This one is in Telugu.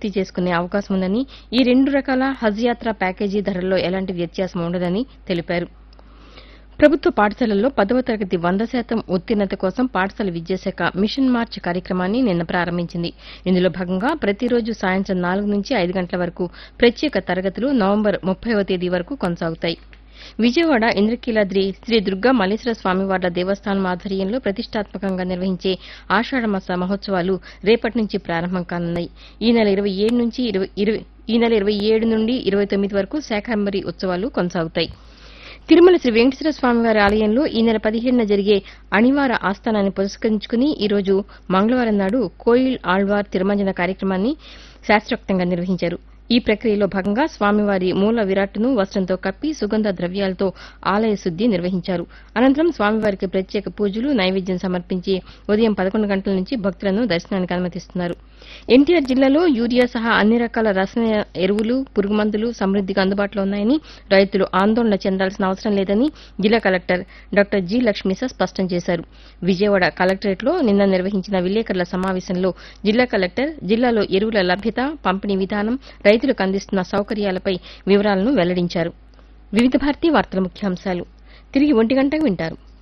పూర్తి చేసుకునే అవకాశం ఉందని ఈ రెండు రకాల హజ్ యాత్ర ప్యాకేజీ ధరల్లో ఎలాంటి వ్యత్యాసం ఉండదని తెలిపారు ప్రభుత్వ పాఠశాలల్లో పదవ తరగతి వంద శాతం ఉత్తీర్ణత కోసం పాఠశాల విద్యాశాఖ మిషన్ మార్చ్ కార్యక్రమాన్ని నిన్న ప్రారంభించింది ఇందులో భాగంగా ప్రతిరోజు సాయంత్రం నాలుగు నుంచి ఐదు గంటల వరకు ప్రత్యేక తరగతులు నవంబర్ ముప్పైవ తేదీ వరకు కొనసాగుతాయి విజయవాడ ఇంద్రకీలాద్రి శ్రీ దుర్గా మల్లేశ్వర స్వామివార్ల దేవస్థానం ఆధ్వర్యంలో ప్రతిష్టాత్మకంగా నిర్వహించే ఆషాఢమాస మహోత్సవాలు రేపటి నుంచి ప్రారంభం కానున్నాయి ఈ నెల ఇరవై ఏడు నుంచి ఇరవై ఇరవై- ఈ నెల ఇరవై ఏడు నుండి ఇరవై తొమ్మిది వరకు శాకాంబరి ఉత్సవాలు కొనసాగుతాయి తిరుమల శ్రీ వెంకటేశ్వర స్వామివారి ఆలయంలో ఈ నెల పదిహేడున జరిగే అణివార ఆస్థానాన్ని పురస్కరించుకుని ఈ రోజు మంగళవారం నాడు కోయిల్ ఆళ్వార్ తిరుమంజన కార్యక్రమాన్ని శాస్త్రోక్తంగా నిర్వహించారు ఈ ప్రక్రియలో భాగంగా స్వామివారి మూల విరాట్ను వస్త్రంతో కప్పి సుగంధ ద్రవ్యాలతో ఆలయ శుద్ది నిర్వహించారు అనంతరం స్వామివారికి ప్రత్యేక పూజలు నైవేద్యం సమర్పించి ఉదయం పదకొండు గంటల నుంచి భక్తులను దర్శనానికి అనుమతిస్తున్నారు ఎన్టీఆర్ జిల్లాలో యూరియా సహా అన్ని రకాల రసాయన ఎరువులు పురుగుమందులు సమృద్దిగా అందుబాటులో ఉన్నాయని రైతులు ఆందోళన చెందాల్సిన అవసరం లేదని జిల్లా కలెక్టర్ డాక్టర్ జి లక్ష్మీస స్పష్టం చేశారు విజయవాడ కలెక్టరేట్లో నిన్న నిర్వహించిన విలేకరుల సమావేశంలో జిల్లా కలెక్టర్ జిల్లాలో ఎరువుల లభ్యత పంపిణీ విధానం రైతులకు అందిస్తున్న సౌకర్యాలపై వివరాలను వెల్లడించారు వివిధ భారతీ వార్తల ముఖ్యాంశాలు తిరిగి ఒంటి గంటకు వింటారు